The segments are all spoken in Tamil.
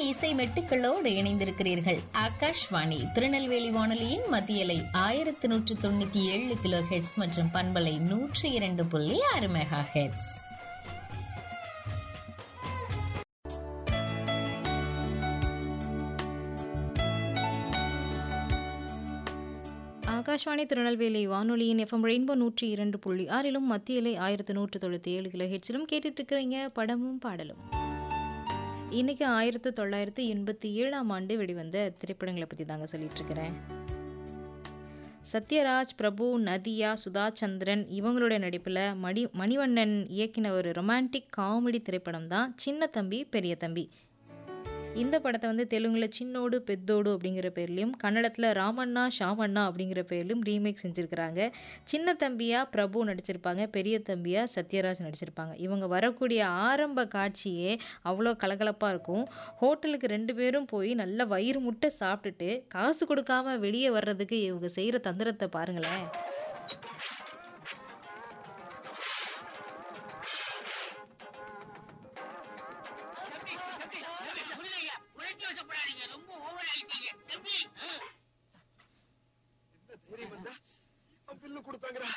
இசை மெட்டுக்களோடு இணைந்திருக்கிறீர்கள் ஆகாஷ்வாணி திருநெல்வேலி வானொலியின் மத்தியலை ஆயிரத்தி நூற்று தொண்ணூத்தி ஏழு கிலோ ஹெட்ஸ் மற்றும் பண்பலை நூற்றி இரண்டு புள்ளி ஆறு மெகா ஹெட்ஸ் ஆகாஷ்வாணி திருநெல்வேலி வானொலியின் எஃப்எம் ரெயின்போ நூற்றி இரண்டு புள்ளி ஆறிலும் மத்தியிலே ஆயிரத்து நூற்று தொண்ணூற்றி ஏழு கிலோ ஹெட்ஸிலும் கேட்டுட்டு இருக்கிறீங்க படமும் பாடலும் இன்னைக்கு ஆயிரத்து தொள்ளாயிரத்து எண்பத்தி ஏழாம் ஆண்டு வெளிவந்த திரைப்படங்களை பற்றி தாங்க சொல்லிட்டு இருக்கிறேன் சத்யராஜ் பிரபு நதியா சுதா சந்திரன் இவங்களுடைய நடிப்பில் மணி மணிவண்ணன் இயக்கின ஒரு ரொமான்டிக் காமெடி திரைப்படம் தான் சின்ன தம்பி பெரிய தம்பி இந்த படத்தை வந்து தெலுங்கில் சின்னோடு பெத்தோடு அப்படிங்கிற பேர்லையும் கன்னடத்தில் ராமண்ணா ஷாமண்ணா அப்படிங்கிற பேர்லையும் ரீமேக் செஞ்சுருக்கிறாங்க சின்ன தம்பியா பிரபு நடிச்சிருப்பாங்க பெரிய தம்பியா சத்யராஜ் நடிச்சிருப்பாங்க இவங்க வரக்கூடிய ஆரம்ப காட்சியே அவ்வளோ கலகலப்பாக இருக்கும் ஹோட்டலுக்கு ரெண்டு பேரும் போய் நல்ல வயிறு முட்டை சாப்பிட்டுட்டு காசு கொடுக்காம வெளியே வர்றதுக்கு இவங்க செய்கிற தந்திரத்தை பாருங்களேன் முருகையா உழைச்சி வசப்படாதீங்க ரொம்ப ஓவர் ஆயிட்டீங்க தம்பி என்ன தைரியம் இருந்தா இவன் பில்லு கொடுப்பாங்கடா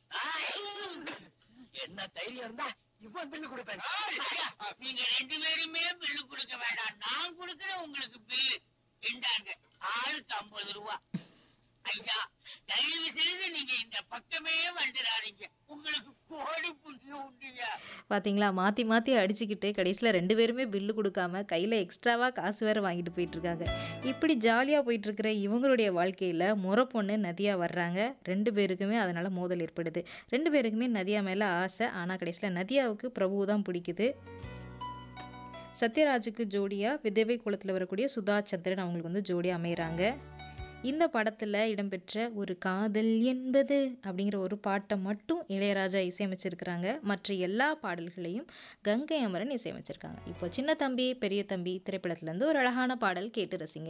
என்ன தைரியம் இருந்தா இவன் பில்லு கொடுப்பேன் நீங்க ரெண்டு பேருமே பில்லு கொடுக்க வேண்டாம் நான் கொடுக்கிறேன் உங்களுக்கு பில்லு இந்தாங்க ஆளுக்கு ஐம்பது ரூபா ஐயா தயவு செய்து நீங்க இந்த பக்கமே வந்துடாதீங்க உங்களுக்கு கோடி புண்ணியம் உண்டுங்க பார்த்தீங்களா மாற்றி மாற்றி அடிச்சுக்கிட்டு கடைசியில் ரெண்டு பேருமே பில்லு கொடுக்காம கையில் எக்ஸ்ட்ராவாக காசு வேறு வாங்கிட்டு போயிட்டுருக்காங்க இப்படி ஜாலியாக போயிட்டுருக்கிற இவங்களுடைய வாழ்க்கையில் முறை பொண்ணு நதியா வர்றாங்க ரெண்டு பேருக்குமே அதனால் மோதல் ஏற்படுது ரெண்டு பேருக்குமே நதியா மேலே ஆசை ஆனால் கடைசியில் நதியாவுக்கு பிரபு தான் பிடிக்குது சத்யராஜுக்கு ஜோடியாக விதவை குளத்தில் வரக்கூடிய சுதா சந்திரன் அவங்களுக்கு வந்து ஜோடியாக அமைகிறாங்க இந்த படத்தில் இடம்பெற்ற ஒரு காதல் என்பது அப்படிங்கிற ஒரு பாட்டை மட்டும் இளையராஜா இசையமைச்சிருக்கிறாங்க மற்ற எல்லா பாடல்களையும் கங்கை அமரன் இசையமைச்சிருக்காங்க இப்போ சின்ன தம்பி பெரிய தம்பி திரைப்படத்துலேருந்து ஒரு அழகான பாடல் கேட்டு ரசிங்க